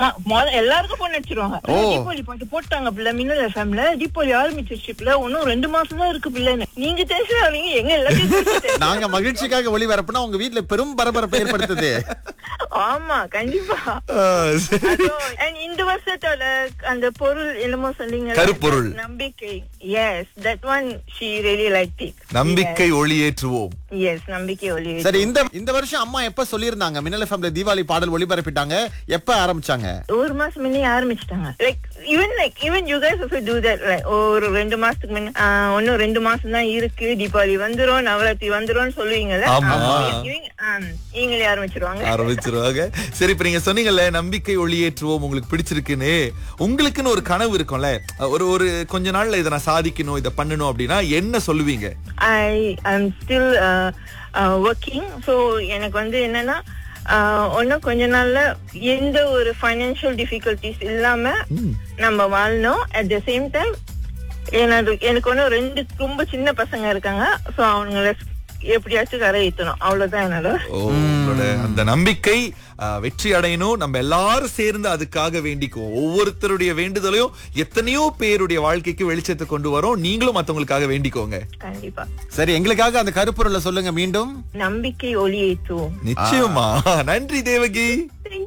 ம- மொத- எல்லாருக்கும் போன் அடிச்சிருவாங்க ஓ. தீபாவளி பாட்டு போட்டாங்க பிள்ளை மின்னல் எஃப்எம்ல தீபாவளி ஆரம்பிச்சிருச்சு பிள்ளை இன்னும் ரெண்டு மாசம் தான் இருக்கு பிள்ளைன்னு நீங்க டென்ஷன் ஆவீங்க எங்க எல்லாத்தையும் tension. நாங்க மகிழ்ச்சிக்காக ஒளிபரப்புனா உங்க வீட்ல பெரும் பரபரப்பை ஏற்படுத்துது ஆமா கண்டிப்பா ஆ, சரி. அதுவும், and இந்த வருஷத்தோட அந்த பொருள் என்னமோ சொன்னீங்க கருப்பொருள். நம்பிக்கை yes that one she really like it நம்பிக்கை ஒளியேற்றுவோம் எஸ் நம்பிக்கை ஒளி சரி இந்த இந்த வருஷம் அம்மா எப்ப சொல்லியிருந்தாங்க மின்னல் எஃப்எம்ல தீபாவளி பாடல் ஒளிபரப்பிட்டாங்க எப்ப ஆரம்பிச்சாங்க ஒரு மாசம் முன்னே ஆரம்பிச்சிட்டாங்க like even like even you guys also do that like ஒரு ரெண்டு மாசத்துக்கு முன்ன ஆஹ், இன்னும் ரெண்டு மாசம் தான் இருக்கு தீபாவளி வந்துரும் நவராத்திரி வந்துரும்னு சொல்லுவீங்கல்ல ஆமா. ஆமா. இவங்க- ஆம், இவங்களே ஆரம்பிச்சிருவாங்க ஆரம்பிச்சிருவாங்க சரி இப்ப நீங்க சொன்னீங்கல்ல நம்பிக்கை ஒளியேற்றுவோம் உங்களுக்கு பிடிச்சிருக்குன்னு உங்களுக்குன்னு ஒரு கனவு இருக்கும்ல ஒரு ஒரு கொஞ்ச நாள்ல இதை நான் சாதிக்கணும் இதை பண்ணணும் அப்படின்னா என்ன சொல்லுவீங்க I I'm still working so எனக்கு வந்து என்னன்னா ஒன்னும் கொஞ்ச நாள்ல எந்த ஒரு ஃபைனான்சியல் டிஃபிகல்டிஸ் இல்லாம நம்ம வாழணும் அட் த சேம் டைம் எனக்கு எனக்கு ஒன்னும் ரெண்டு ரொம்ப சின்ன பசங்க இருக்காங்க ஸோ அவங்கள எப்படியாச்சும் கரை ஏற்றணும் அவ்வளவுதான் என்னோட ஓ, உங்களோட அந்த நம்பிக்கை அஹ், வெற்றி அடையணும் நம்ம எல்லாரும் சேர்ந்து அதுக்காக வேண்டிக்குவோம் ஒவ்வொருத்தருடைய வேண்டுதலையும் எத்தனையோ பேருடைய வாழ்க்கைக்கு வெளிச்சத்தை கொண்டு வரோம் நீங்களும் மத்தவங்களுக்காக வேண்டிக்கோங்க கண்டிப்பா சரி எங்களுக்காக அந்த கருப்பொருளை சொல்லுங்க மீண்டும் நம்பிக்கை ஒளி ஏற்றுவோம் நிச்சயமா நன்றி தேவகி